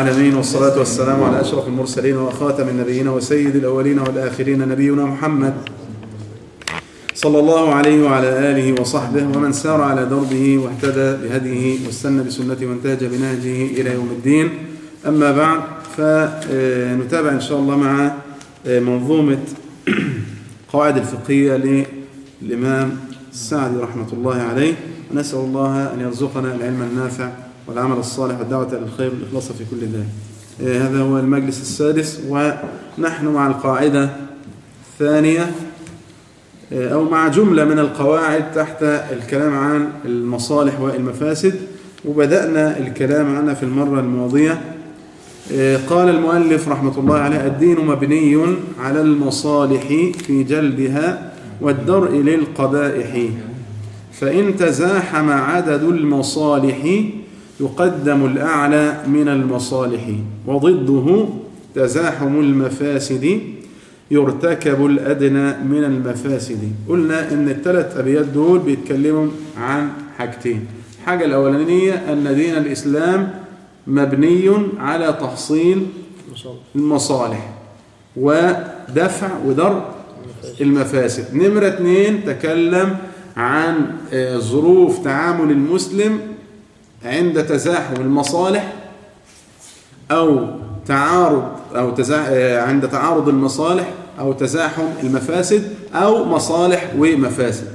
العالمين والصلاة والسلام على أشرف المرسلين وخاتم النبيين وسيد الأولين والآخرين نبينا محمد صلى الله عليه وعلى آله وصحبه ومن سار على دربه واهتدى بهديه واستنى بسنته وانتهج بنهجه إلى يوم الدين أما بعد فنتابع إن شاء الله مع منظومة قواعد الفقهية للإمام السعدي رحمة الله عليه ونسأل الله أن يرزقنا العلم النافع والعمل الصالح والدعوة للخير والإخلاص في كل ذلك هذا هو المجلس السادس ونحن مع القاعدة الثانية أو مع جملة من القواعد تحت الكلام عن المصالح والمفاسد وبدأنا الكلام عنها في المرة الماضية قال المؤلف رحمة الله عليه الدين مبني على المصالح في جلبها والدرء للقبائح فإن تزاحم عدد المصالح يقدم الأعلى من المصالح وضده تزاحم المفاسد يرتكب الأدنى من المفاسد قلنا إن الثلاث أبيات دول بيتكلموا عن حاجتين الحاجة الأولانية أن دين الإسلام مبني على تحصيل المصالح ودفع ودرء المفاسد نمرة اثنين تكلم عن ظروف تعامل المسلم عند تزاحم المصالح أو تعارض أو تزا... عند تعارض المصالح أو تزاحم المفاسد أو مصالح ومفاسد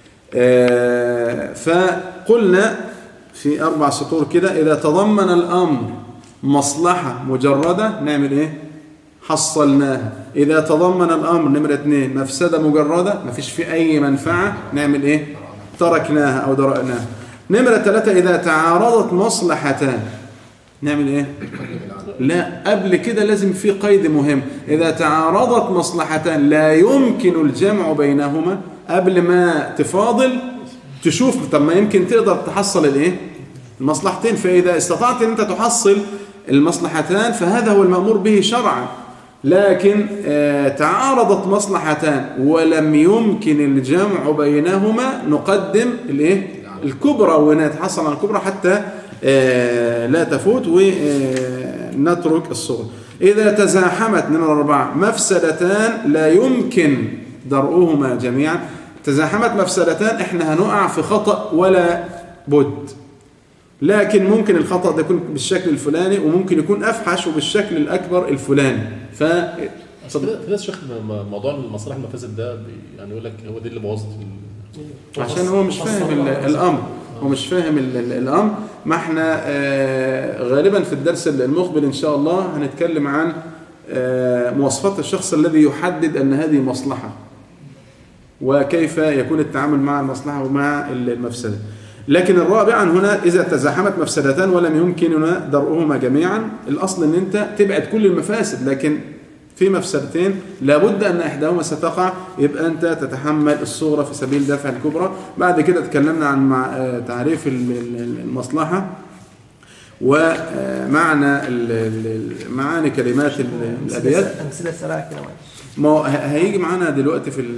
فقلنا في أربع سطور كده إذا تضمن الأمر مصلحة مجردة نعمل إيه حصلناها إذا تضمن الأمر نمرة اثنين مفسدة مجردة ما فيش في أي منفعة نعمل إيه تركناها أو درأناها نمرة ثلاثة إذا تعارضت مصلحتان نعمل إيه لا قبل كده لازم في قيد مهم إذا تعارضت مصلحتان لا يمكن الجمع بينهما قبل ما تفاضل تشوف طب ما يمكن تقدر تحصل الايه المصلحتين فإذا استطعت أن أنت تحصل المصلحتان فهذا هو المأمور به شرعا لكن آه تعارضت مصلحتان ولم يمكن الجمع بينهما نقدم الايه الكبرى ونتحصل على الكبرى حتى آه لا تفوت ونترك الصغر إذا تزاحمت من الأربعة مفسدتان لا يمكن درؤهما جميعا تزاحمت مفسدتان احنا هنقع في خطأ ولا بد لكن ممكن الخطأ ده يكون بالشكل الفلاني وممكن يكون أفحش وبالشكل الأكبر الفلاني ف في ناس شيخ موضوع المصالح المفاسد ده يعني يقول لك هو دي اللي بوظت عشان هو مش فاهم الأمر هو مش فاهم الأمر ما احنا غالبا في الدرس المقبل إن شاء الله هنتكلم عن مواصفات الشخص الذي يحدد أن هذه مصلحة وكيف يكون التعامل مع المصلحة ومع المفسدة لكن الرابعا هنا إذا تزاحمت مفسدتان ولم يمكننا درؤهما جميعا الأصل أن أنت تبعد كل المفاسد لكن في مفسدتين لابد أن إحداهما ستقع يبقى أنت تتحمل الصغرى في سبيل دفع الكبرى بعد كده تكلمنا عن تعريف المصلحة ومعنى معاني كلمات الأبيات أمثلة سريعة كده ما هيجي معانا دلوقتي في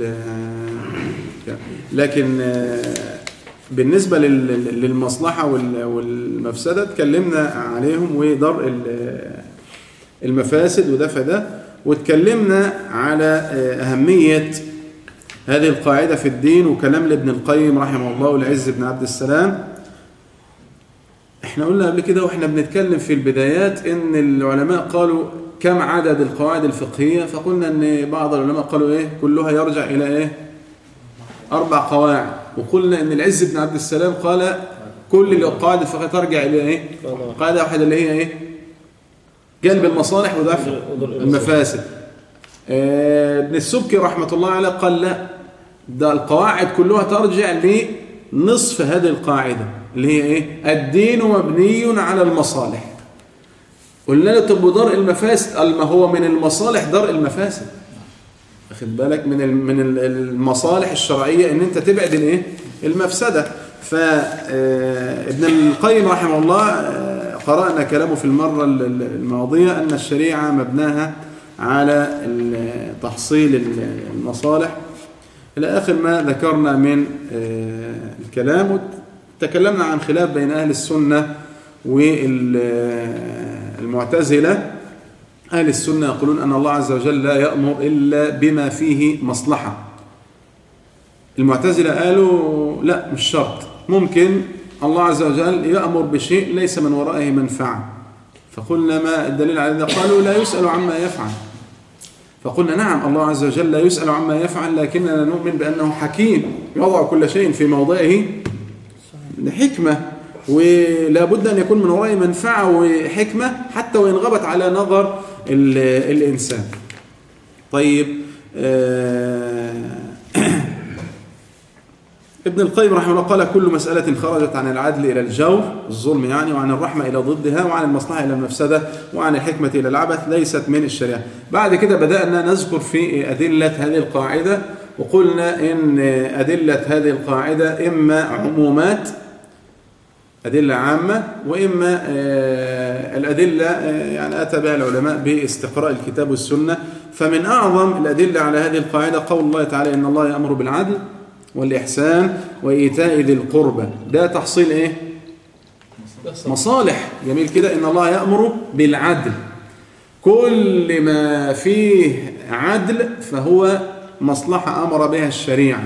لكن بالنسبة للمصلحة والمفسدة اتكلمنا عليهم ودرء المفاسد ودفع ده واتكلمنا على أهمية هذه القاعدة في الدين وكلام لابن القيم رحمه الله والعز بن عبد السلام احنا قلنا قبل كده واحنا بنتكلم في البدايات ان العلماء قالوا كم عدد القواعد الفقهية فقلنا ان بعض العلماء قالوا ايه كلها يرجع الى ايه اربع قواعد وقلنا ان العز بن عبد السلام قال كل القواعد الفقهية ترجع الى ايه قاعدة واحدة اللي هي ايه جلب المصالح ودفع المفاسد ابن السبكي رحمة الله عليه قال لا ده القواعد كلها ترجع لنصف هذه القاعدة اللي هي ايه الدين مبني على المصالح قلنا له طب درء المفاسد قال ما هو من المصالح درء المفاسد واخد بالك من من المصالح الشرعيه ان انت تبعد الايه المفسده فابن القيم رحمه الله قرانا كلامه في المره الماضيه ان الشريعه مبناها على تحصيل المصالح الى اخر ما ذكرنا من الكلام تكلمنا عن خلاف بين اهل السنه المعتزلة أهل السنة يقولون أن الله عز وجل لا يأمر إلا بما فيه مصلحة المعتزلة قالوا لا مش شرط ممكن الله عز وجل يأمر بشيء ليس من ورائه منفعة فقلنا ما الدليل على ذلك قالوا لا يسأل عما يفعل فقلنا نعم الله عز وجل لا يسأل عما يفعل لكننا نؤمن بأنه حكيم يضع كل شيء في موضعه لحكمة ولا بد أن يكون من ورائه منفعة وحكمة حتى وإن غبت على نظر ال- الإنسان طيب آه، ابن القيم رحمه الله قال كل مسألة خرجت عن العدل إلى الجور الظلم يعني وعن الرحمة إلى ضدها وعن المصلحة إلى المفسدة وعن الحكمة إلى العبث ليست من الشريعة بعد كده بدأنا نذكر في أدلة هذه القاعدة وقلنا إن أدلة هذه القاعدة إما عمومات أدلة عامة وإما آه، الأدلة آه، يعني أتى بها العلماء باستقراء الكتاب والسنة فمن أعظم الأدلة على هذه القاعدة قول الله تعالى إن الله يأمر بالعدل والإحسان وإيتاء ذي القربى ده تحصيل إيه؟ مصالح جميل كده إن الله يأمر بالعدل كل ما فيه عدل فهو مصلحة أمر بها الشريعة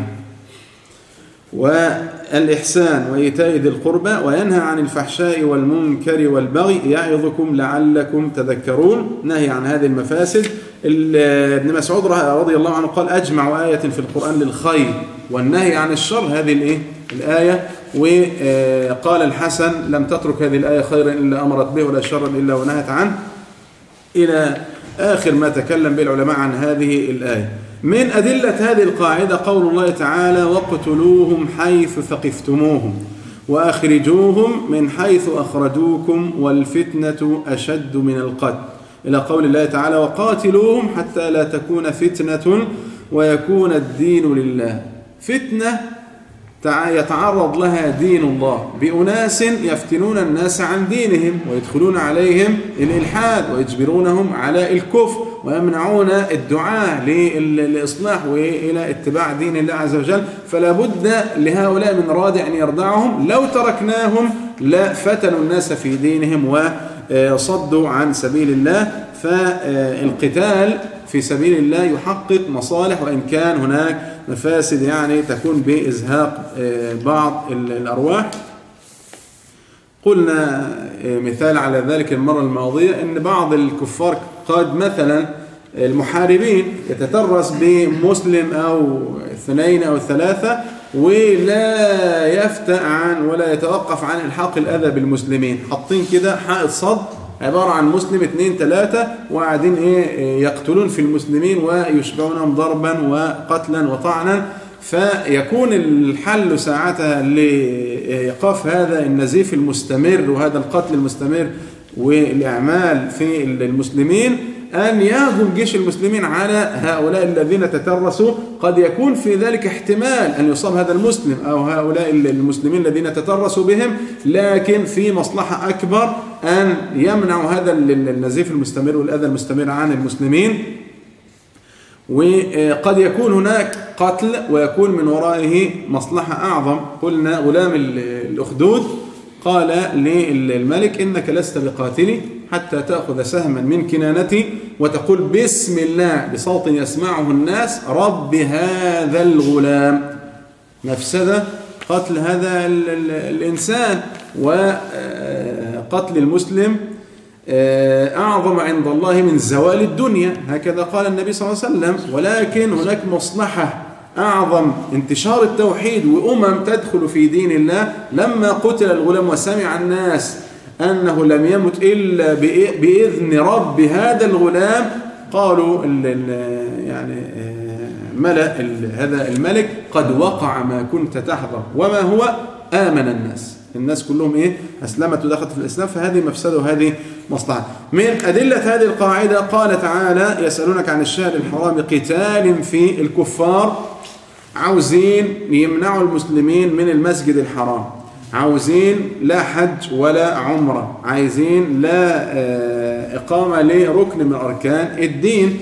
والإحسان وإيتاء ذي القربى وينهى عن الفحشاء والمنكر والبغي يعظكم لعلكم تذكرون نهي عن هذه المفاسد ال- ابن مسعود رضي الله عنه قال أجمع آية في القرآن للخير والنهي عن الشر هذه الإيه؟ الآية وقال الحسن لم تترك هذه الآية خيرا إلا أمرت به ولا شرا إلا ونهت عنه إلى آخر ما تكلم به العلماء عن هذه الآية من أدلة هذه القاعدة قول الله تعالى واقتلوهم حيث ثقفتموهم وأخرجوهم من حيث أخرجوكم والفتنة أشد من القتل إلى قول الله تعالى وقاتلوهم حتى لا تكون فتنة ويكون الدين لله فتنة تع- يتعرض لها دين الله بأناس يفتنون الناس عن دينهم ويدخلون عليهم الإلحاد ويجبرونهم على الكفر ويمنعون الدعاء للإصلاح وإلى اتباع دين الله عز وجل فلا بد لهؤلاء من رادع أن يرضعهم لو تركناهم لفتنوا الناس في دينهم وصدوا عن سبيل الله فالقتال في سبيل الله يحقق مصالح وإن كان هناك مفاسد يعني تكون بإزهاق آه، بعض ال- الأرواح قلنا آه، مثال على ذلك المرة الماضية أن بعض الكفار قد مثلا المحاربين يتترس بمسلم أو اثنين أو ثلاثة ولا يفتأ عن ولا يتوقف عن الحاق الأذى بالمسلمين حاطين كده حائط صد عبارة عن مسلم اثنين ثلاثة وقاعدين ايه إيه، يقتلون في المسلمين ويشبعونهم ضربا وقتلا وطعنا فيكون الحل ساعتها لإيقاف هذا النزيف المستمر وهذا القتل المستمر والإعمال في المسلمين أن يهجم جيش المسلمين على هؤلاء الذين تترسوا قد يكون في ذلك احتمال أن يصاب هذا المسلم أو هؤلاء المسلمين الذين تترسوا بهم لكن في مصلحة أكبر أن يمنعوا هذا النزيف المستمر والأذى المستمر عن المسلمين وقد يكون هناك قتل ويكون من ورائه مصلحة أعظم قلنا غلام الأخدود قال للملك إنك لست بقاتلي حتى تأخذ سهما من كنانتي وتقول بسم الله بصوت يسمعه الناس رب هذا الغلام مفسدة قتل هذا ال ال الإنسان وقتل المسلم أعظم عند الله من زوال الدنيا هكذا قال النبي صلى الله عليه وسلم ولكن هناك مصلحة أعظم انتشار التوحيد وأمم تدخل في دين الله لما قتل الغلام وسمع الناس أنه لم يمت إلا بإذن رب هذا الغلام قالوا ال ال يعني ملأ هذا الملك قد وقع ما كنت تحذر وما هو آمن الناس الناس كلهم إيه أسلمت ودخلت في الإسلام فهذه مفسدة وهذه مصلحة من أدلة هذه القاعدة قال تعالى يسألونك عن الشهر الحرام قتال في الكفار عاوزين يمنعوا المسلمين من المسجد الحرام عاوزين لا حج ولا عمرة عايزين لا إقامة لركن من أركان الدين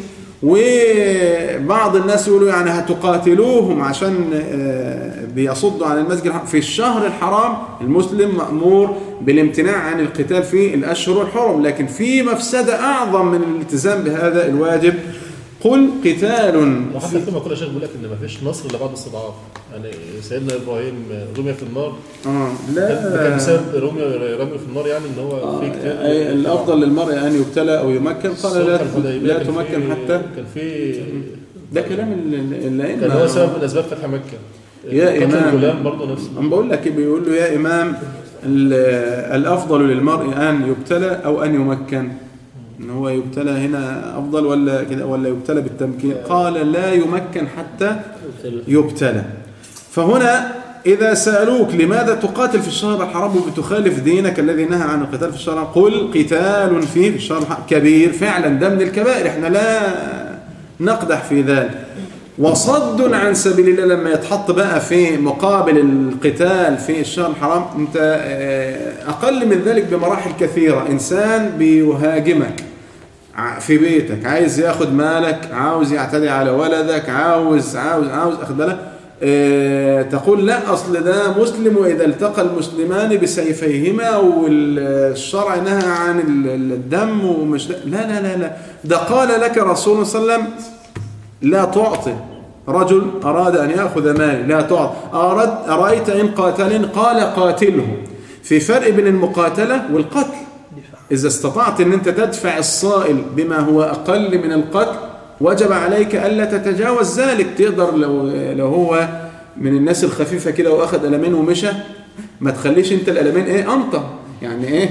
وبعض الناس يقولوا يعني هتقاتلوهم عشان آه، بيصدوا عن المسجد الحرام في الشهر الحرام المسلم مأمور بالامتناع عن القتال في الأشهر الحرم لكن في مفسدة أعظم من الالتزام بهذا الواجب قل قتال وحتى في مقولة شيخ بيقول لك ان ما فيش نصر الا بعد استضعاف يعني سيدنا ابراهيم رمي في النار آه كان كان لا بسبب رمي رمي في النار يعني ان هو في كتير أي الأفضل للمرء أن يبتلى أو يمكن قال لا الصلح الحديبية لا كان تمكن في- حتى كان في ده كلام الأئمة كان هو سبب من اسباب فتح مكه يا قتل إمام. الغلام برضه نفس أنا بقول لك بيقول له يا إمام ال- الأفضل للمرء أن يبتلى أو أن يمكن إن هو يبتلى هنا أفضل ولا كده ولا يبتلى بالتمكين قال لا يمكن حتى يبتلى فهنا إذا سألوك لماذا تقاتل في الشهر الحرام وبتخالف دينك الذي نهى عن القتال في الشهر الحرام قل قتال فيه في الشهر الحرام كبير فعلا ده من الكبائر احنا لا نقدح في ذلك وصد عن سبيل الله لما يتحط بقى في مقابل القتال في الشهر الحرام انت آه، اقل من ذلك بمراحل كثيرة انسان بيهاجمك ع- في بيتك عايز ياخد مالك عاوز يعتدي على ولدك عاوز عاوز عاوز اخد بالك آه، تقول لا اصل ده مسلم واذا التقى المسلمان بسيفيهما والشرع نهى عن ال- الدم ومش لا لا لا لا ده قال لك رسول الله صلى الله عليه وسلم لا تعطي رجل أراد أن يأخذ مالي لا تعطي أرد أرأيت إن قاتلني قال قاتله في فرق بين المقاتلة والقتل إذا استطعت أن أنت تدفع الصائل بما هو أقل من القتل وجب عليك ألا تتجاوز ذلك تقدر لو, لو هو من الناس الخفيفة كده وأخذ ألمين ومشى ما تخليش أنت الألمين إيه أنطى يعني إيه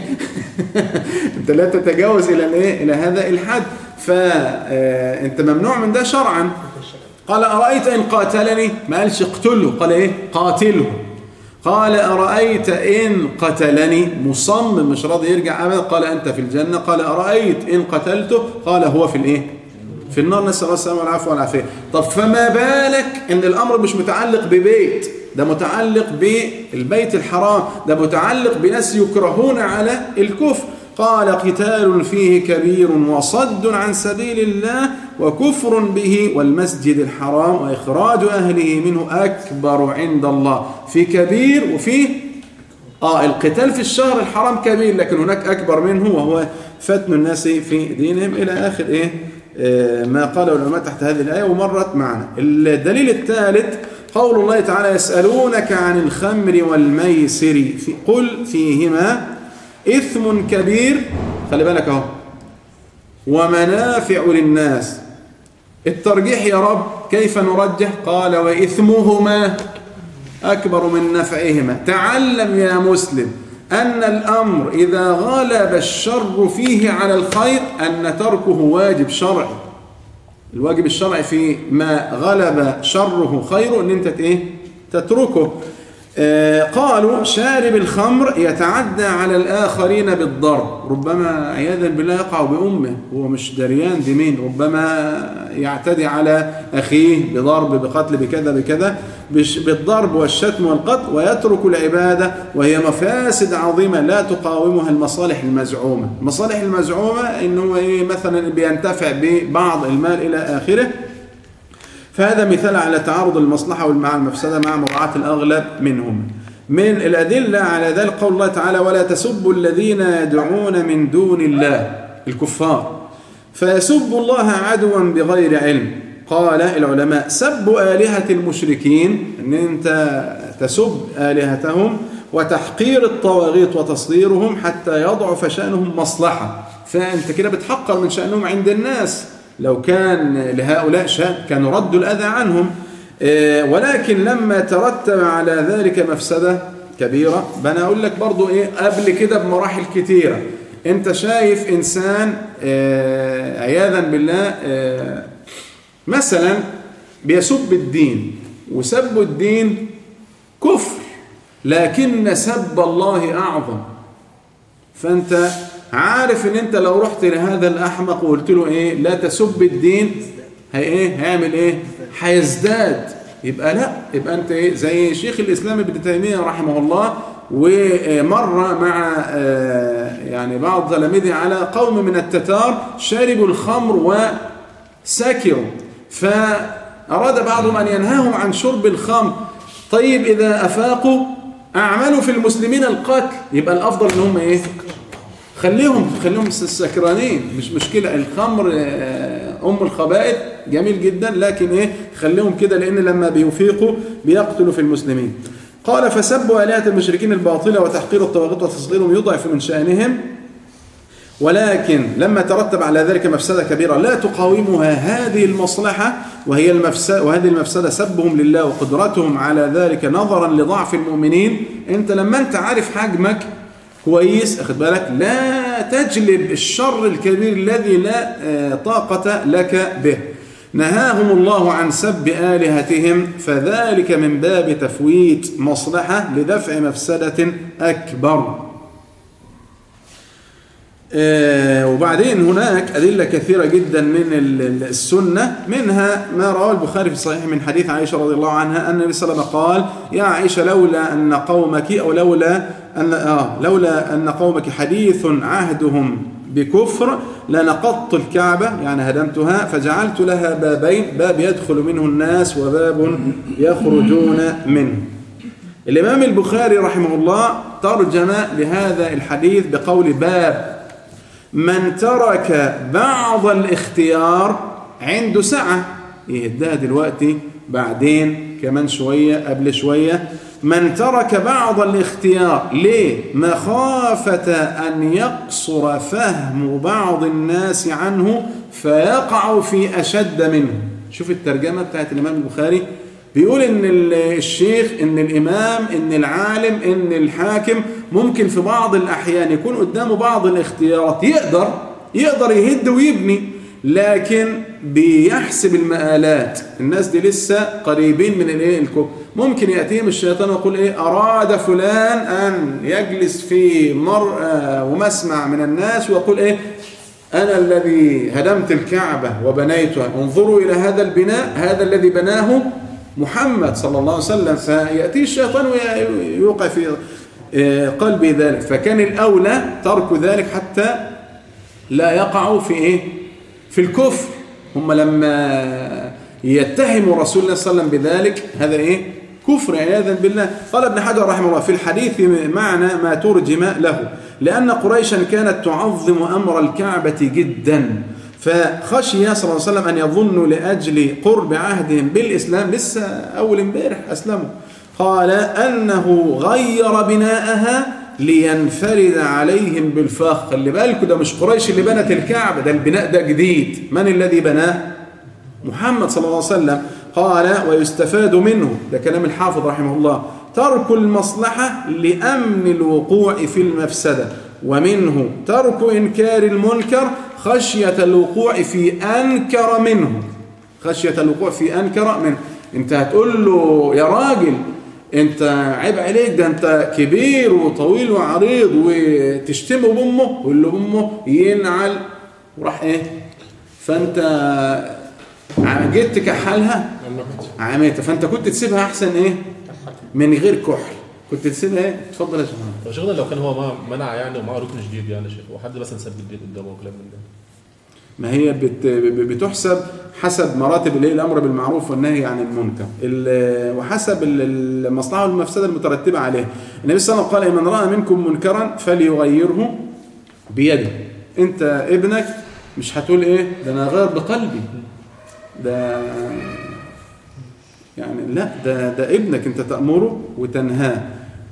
أنت لا تتجاوز إلى الإيه إلى هذا الحد فأنت ممنوع من ده شرعا قال أرأيت إن قاتلني ما قالش اقتله قال إيه قاتله قال أرأيت إن قتلني مصمم مش راضي يرجع أبدا قال أنت في الجنة قال أرأيت إن قتلته قال هو في الإيه في النار نسأل الله السلامة والعافية والعافية طب فما بالك إن الأمر مش متعلق ببيت ده متعلق بالبيت الحرام ده متعلق بناس يكرهون على الكفر قال قتال فيه كبير وصد عن سبيل الله وكفر به والمسجد الحرام وإخراج أهله منه أكبر عند الله في كبير وفيه آه القتال في الشهر الحرام كبير لكن هناك أكبر منه وهو فتن الناس في دينهم إلى آخر إيه آه ما قاله العلماء تحت هذه الآية ومرت معنا الدليل الثالث قول الله تعالى يسألونك عن الخمر والميسر في قل فيهما إثم كبير خلي بالك اهو ومنافع للناس الترجيح يا رب كيف نرجح قال وإثمهما أكبر من نفعهما تعلم يا مسلم أن الأمر إذا غلب الشر فيه على الخير أن تركه واجب شرعي الواجب الشرعي في ما غلب شره خيره أن أنت إيه؟ تتركه آه قالوا شارب الخمر يتعدى على الآخرين بالضرب ربما عياذا بالله يقع بأمه هو مش دريان دي مين ربما يعتدي على أخيه بضرب بقتل بكذا بكذا بالضرب والشتم والقتل ويترك العبادة وهي مفاسد عظيمة لا تقاومها المصالح المزعومة المصالح المزعومة إنه إيه مثلا بينتفع ببعض المال إلى آخره فهذا مثال على تعارض المصلحة مع المفسدة مع مراعاة الأغلب منهم من الأدلة على ذلك قول الله تعالى ولا تسبوا الذين يدعون من دون الله الكفار فيسبوا الله عدوا بغير علم قال العلماء سب آلهة المشركين أن أنت تسب آلهتهم وتحقير الطواغيت وتصديرهم حتى يضعف شأنهم مصلحة فأنت كده بتحقر من شأنهم عند الناس لو كان لهؤلاء شأن كانوا ردوا الأذى عنهم ولكن لما ترتب على ذلك مفسدة كبيرة بنا أقول لك برضو إيه قبل كده بمراحل كتيرة أنت شايف إنسان عياذا بالله مثلا بيسب الدين وسب الدين كفر لكن سب الله أعظم فأنت عارف ان انت لو رحت لهذا الاحمق وقلت له ايه لا تسب الدين هي ايه هيعمل ايه هيزداد يبقى لا يبقى انت ايه زي شيخ الاسلام ابن تيميه رحمه الله ومر مع يعني بعض تلاميذه على قوم من التتار شربوا الخمر سكروا فأراد بعضهم أن ينهاهم عن شرب الخمر طيب إذا أفاقوا أعملوا في المسلمين القتل يبقى الأفضل إن هم إيه خليهم خليهم سكرانين مش مشكلة الخمر آه، أم الخبائث جميل جدا لكن إيه خليهم كده لأن لما بيفيقوا بيقتلوا في المسلمين قال فسبوا آلهة المشركين الباطلة وتحقير الطواغيت وتصغيرهم يضعف من شأنهم ولكن لما ترتب على ذلك مفسدة كبيرة لا تقاومها هذه المصلحة وهي المفسدة وهذه المفسدة سبهم لله وقدرتهم على ذلك نظرا لضعف المؤمنين انت لما انت عارف حجمك كويس اخد بالك لا تجلب الشر الكبير الذي لا آه، طاقة لك به نهاهم الله عن سب آلهتهم فذلك من باب تفويت مصلحة لدفع مفسدة أكبر آه، وبعدين هناك أدلة كثيرة جدا من ال- السنة منها ما رواه البخاري في الصحيح من حديث عائشة رضي الله عنها أن النبي صلى الله عليه وسلم قال يا عائشة لولا أن قومك أو لولا أن آه لولا أن قومك حديث عهدهم بكفر لنقضت الكعبة يعني هدمتها فجعلت لها بابين باب يدخل منه الناس وباب يخرجون منه الإمام البخاري رحمه الله ترجم لهذا الحديث بقول باب من ترك بعض الاختيار عنده سعة يهدها دلوقتي بعدين كمان شوية قبل شوية من ترك بعض الاختيار ليه مخافة أن يقصر فهم بعض الناس عنه فيقع في أشد منه شوف الترجمة بتاعت الإمام البخاري بيقول ان الشيخ ان الامام ان العالم ان الحاكم ممكن في بعض الاحيان يكون قدامه بعض الاختيارات يقدر يقدر يهد ويبني لكن بيحسب المآلات الناس دي لسه قريبين من الايه الكفر ممكن ياتيهم الشيطان ويقول ايه اراد فلان ان يجلس في مرأى ومسمع من الناس ويقول ايه أنا الذي هدمت الكعبة وبنيتها انظروا إلى هذا البناء هذا الذي بناه محمد صلى الله عليه وسلم فيأتي الشيطان ويوقع في قلبي ذلك فكان الأولى ترك ذلك حتى لا يقعوا في إيه في الكفر هم لما يتهموا رسول الله صلى الله عليه وسلم بذلك هذا إيه كفر عياذا بالله قال ابن حجر رحمه الله في الحديث معنى ما ترجم له لأن قريشا كانت تعظم أمر الكعبة جدا فخشي صلى الله عليه وسلم أن يظنوا لأجل قرب عهدهم بالإسلام لسه أول امبارح أسلموا قال أنه غير بناءها لينفرد عليهم بالفخر خلي بالكم ده مش قريش اللي بنت الكعبة ده البناء ده جديد من الذي بناه محمد صلى الله عليه وسلم قال ويستفاد منه ده كلام الحافظ رحمه الله ترك المصلحة لأمن الوقوع في المفسدة ومنه ترك إنكار المنكر خشية الوقوع في أنكر منه خشية الوقوع في أنكر منه انت هتقول له يا راجل انت عيب عليك ده انت كبير وطويل وعريض وتشتمه بامه ويقول له بامه ينعل وراح ايه فانت جيت تكحلها عميتها فانت كنت تسيبها احسن ايه من غير كحل كنت تسيبها ايه اتفضل يا شيخ طب شيخنا لو كان هو مع- منع يعني ومعاه ركن جديد يعني يا شيخ وحد مثلا سب الدين قدامه وكلام من ده ما هي بت بتحسب حسب مراتب الايه الامر بالمعروف والنهي عن المنكر ال- وحسب ال- المصلحه والمفسده المترتبه عليه النبي صلى الله عليه وسلم قال من راى منكم منكرا فليغيره بيده انت ابنك مش هتقول ايه ده انا غير بقلبي ده يعني لا ده ده ابنك انت تأمره وتنهاه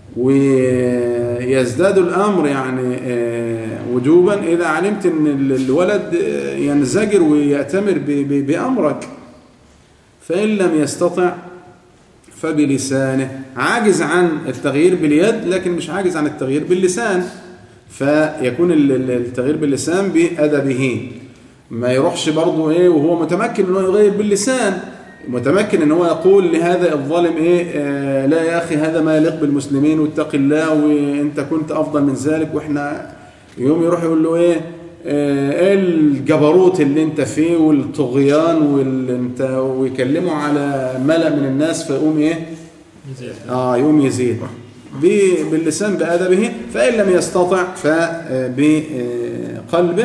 ويزداد الأمر يعني آه، وجوبا إذا علمت أن ال- الولد آه، ينزجر ويأتمر ب- ب- بأمرك فإن لم يستطع فبلسانه عاجز عن التغيير باليد لكن مش عاجز عن التغيير باللسان فيكون ال- ال- التغيير باللسان بأدبه ما يروحش برضه ايه وهو متمكن ان هو يغير باللسان متمكن ان هو يقول لهذا الظالم ايه آه لا يا اخي هذا ما يليق بالمسلمين واتق الله وانت كنت افضل من ذلك واحنا يوم يروح يقول له ايه آه، ايه الجبروت اللي انت فيه والطغيان واللي انت ويكلمه على ملأ من الناس فيقوم ايه يزيد اه يوم يزيد ب- باللسان بأدبه فإن لم يستطع فبقلبه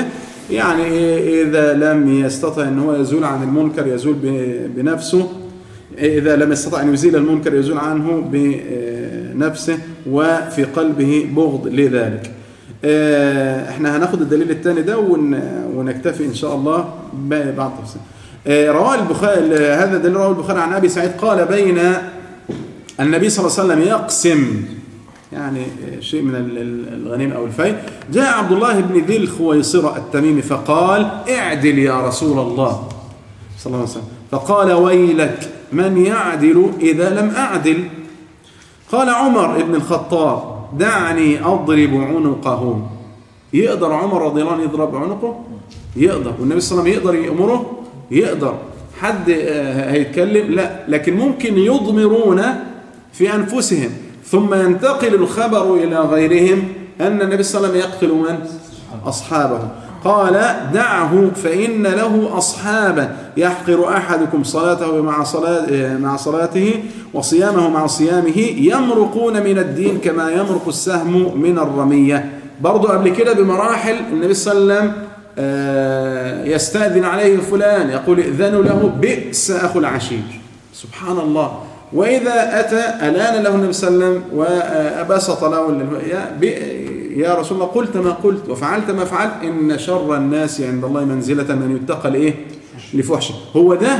يعني إذا لم يستطع أن هو يزول عن المنكر يزول ب- بنفسه إذا لم يستطع أن يزيل المنكر يزول عنه بنفسه وفي قلبه بغض لذلك آه، احنا هناخد الدليل الثاني ده ون- ونكتفي ان شاء الله ببعض تفسير آه، رواه البخاري هذا دليل رواه البخاري عن ابي سعيد قال بين النبي صلى الله عليه وسلم يقسم يعني شيء من ال- ال- الغنيم او الفيء جاء عبد الله بن ذي الخويصره التميمي فقال اعدل يا رسول الله صلى الله عليه وسلم فقال ويلك من يعدل اذا لم اعدل قال عمر بن الخطاب دعني اضرب عنقه يقدر عمر رضي الله عنه يضرب عنقه يقدر والنبي صلى الله عليه وسلم يقدر يأمره يقدر حد آه، هيتكلم لا لكن ممكن يضمرون في أنفسهم ثم ينتقل الخبر إلى غيرهم أن النبي صلى الله عليه وسلم يقتل من؟ أصحابه قال دعه فإن له أصحابا يحقر أحدكم صلاته مع صلاة مع صلاته وصيامه مع صيامه يمرقون من الدين كما يمرق السهم من الرمية برضو قبل كده بمراحل النبي صلى الله عليه وسلم آه، يستأذن عليه فلان يقول ائذنوا له بئس أخو العشير سبحان الله وإذا أتى ألان له النبي صلى الله عليه وسلم وأبسط له ال- يا, بي- يا رسول الله قلت ما قلت وفعلت ما فعلت إن شر الناس عند الله منزلة من يتقى لإيه لفحشه هو ده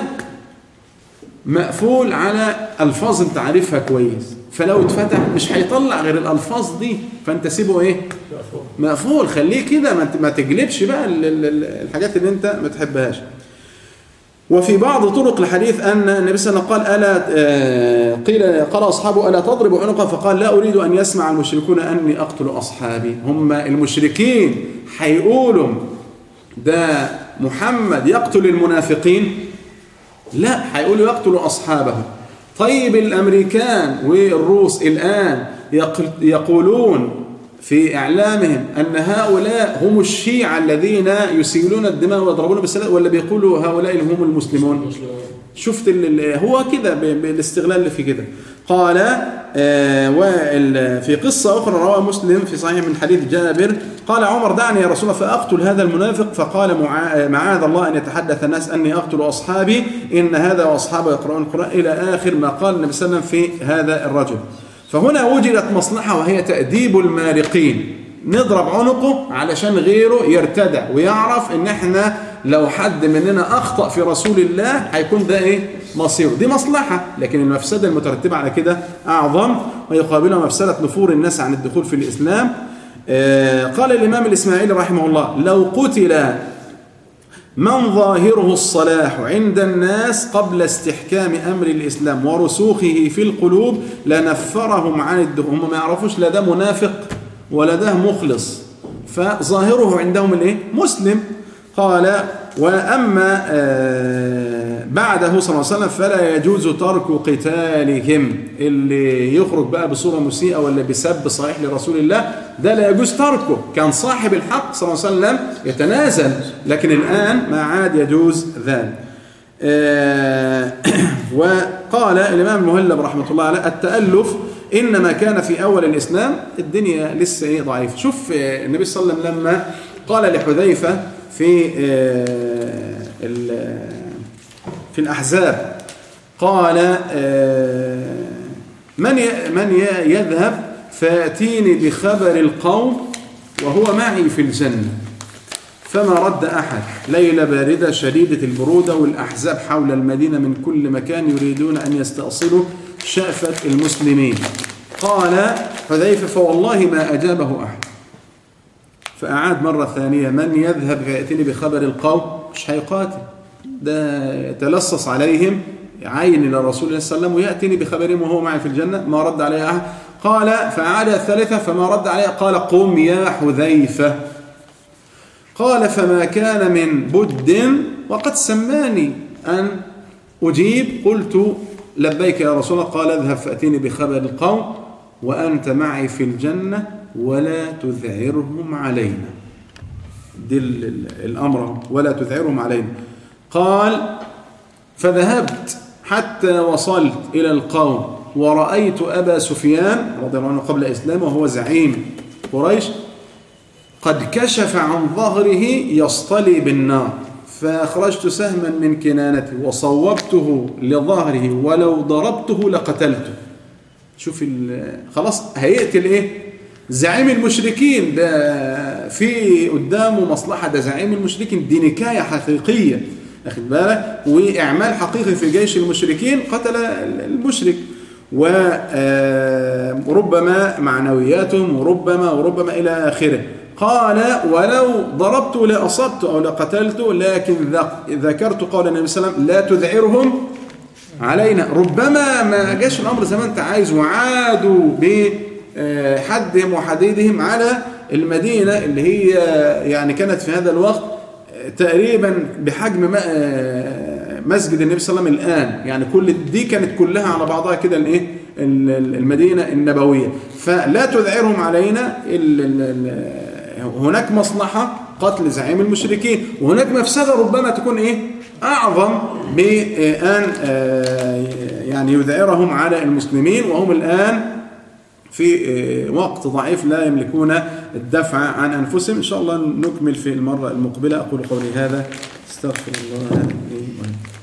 مقفول على ألفاظ أنت عارفها كويس فلو اتفتح مش هيطلع غير الألفاظ دي فأنت سيبه إيه مقفول خليه كده ما ت- ما تجلبش بقى ال- ال- ال- الحاجات اللي أنت ما تحبهاش وفي بعض طرق الحديث أن النبي صلى الله عليه وسلم قال ألا آه، قيل قال أصحابه ألا تضرب عنقا فقال لا أريد أن يسمع المشركون أني أقتل أصحابي هم المشركين هيقولوا ده محمد يقتل المنافقين لا هيقولوا يقتل أصحابه طيب الأمريكان والروس الآن يقل- يقولون في إعلامهم أن هؤلاء هم الشيعة الذين يسيلون الدماء ويضربون بالسلاح ولا بيقولوا هؤلاء هم المسلمون شفت ال- ال- هو كده ب- بالاستغلال اللي في كده قال آه وال- في قصة أخرى رواه مسلم في صحيح من حديث جابر قال عمر دعني يا رسول الله فأقتل هذا المنافق فقال معا- معاذ الله أن يتحدث الناس أني أقتل أصحابي إن هذا وأصحابه يقرؤون القرآن إلى آخر ما قال النبي صلى الله عليه وسلم في هذا الرجل فهنا وجدت مصلحة وهي تأديب المارقين نضرب عنقه علشان غيره يرتدع ويعرف ان احنا لو حد مننا اخطأ في رسول الله هيكون ده ايه مصيره دي مصلحة لكن المفسدة المترتبة على كده اعظم ويقابلها مفسدة نفور الناس عن الدخول في الاسلام آه قال الامام الاسماعيلي رحمه الله لو قتل من ظاهره الصلاح عند الناس قبل استحكام أمر الإسلام ورسوخه في القلوب لنفرهم عن الدخول هم ما يعرفوش لا ده منافق ولا ده مخلص فظاهره عندهم الايه مسلم قال وأما آه، بعده صلى الله عليه وسلم فلا يجوز ترك قتالهم اللي يخرج بقى بصورة مسيئة ولا بسب صحيح لرسول الله ده لا يجوز تركه كان صاحب الحق صلى الله عليه وسلم يتنازل لكن الآن ما عاد يجوز ذلك آه، وقال الإمام المهلب رحمة الله عليه التألف إنما كان في أول الإسلام الدنيا لسه إيه ضعيفة شوف آه، النبي صلى الله عليه وسلم لما قال لحذيفة في آه، ال- في الأحزاب قال آه، من ي- من ي- يذهب فيأتيني بخبر القوم وهو معي في الجنة فما رد أحد ليلة باردة شديدة البرودة والأحزاب حول المدينة من كل مكان يريدون أن يستأصلوا شأفة المسلمين قال حذيفة فوالله ما أجابه أحد فأعاد مرة ثانية من يذهب فيأتيني بخبر القوم مش هيقاتل ده يتلصص عليهم عين إلى رسول الله صلى الله عليه وسلم ويأتيني بخبرهم وهو معي في الجنة ما رد عليه أحد قال فأعاد الثالثة فما رد عليه قال قم يا حذيفة قال فما كان من بد وقد سماني أن أجيب قلت لبيك يا رسول الله قال اذهب فأتيني بخبر القوم وأنت معي في الجنة ولا تذعرهم علينا دي ال- ال- الأمر ولا تذعرهم علينا قال فذهبت حتى وصلت إلى القوم ورأيت أبا سفيان رضي الله عنه قبل إسلامه وهو زعيم قريش قد كشف عن ظهره يصطلي بالنار فأخرجت سهما من كنانتي وصوبته لظهره ولو ضربته لقتلته شوف ال- خلاص هيقتل ايه زعيم المشركين ده في قدامه مصلحة ده زعيم المشركين دي نكاية حقيقية أخد بالك وإعمال حقيقي في جيش المشركين قتل المشرك وربما معنوياتهم وربما وربما إلى آخره قال ولو ضربت لأصبت أو لقتلت لكن ذك- ذكرت قول النبي صلى الله عليه وسلم لا تذعرهم علينا ربما ما جاش الامر زي ما انت عايز وعادوا بحدهم وحديدهم على المدينه اللي هي يعني كانت في هذا الوقت تقريبا بحجم ما- آه، مسجد النبي صلى الله عليه وسلم الان يعني كل دي كانت كلها على بعضها كده الايه ال- ال- المدينه النبويه فلا تذعرهم علينا ال- ال- ال- هناك مصلحه قتل زعيم المشركين وهناك مفسده ربما تكون ايه اعظم بان آه، يعني يذعرهم على المسلمين وهم الان في آه، وقت ضعيف لا يملكون الدفع عن انفسهم ان شاء الله نكمل في المره المقبله اقول قولي هذا استغفر الله لي ولكم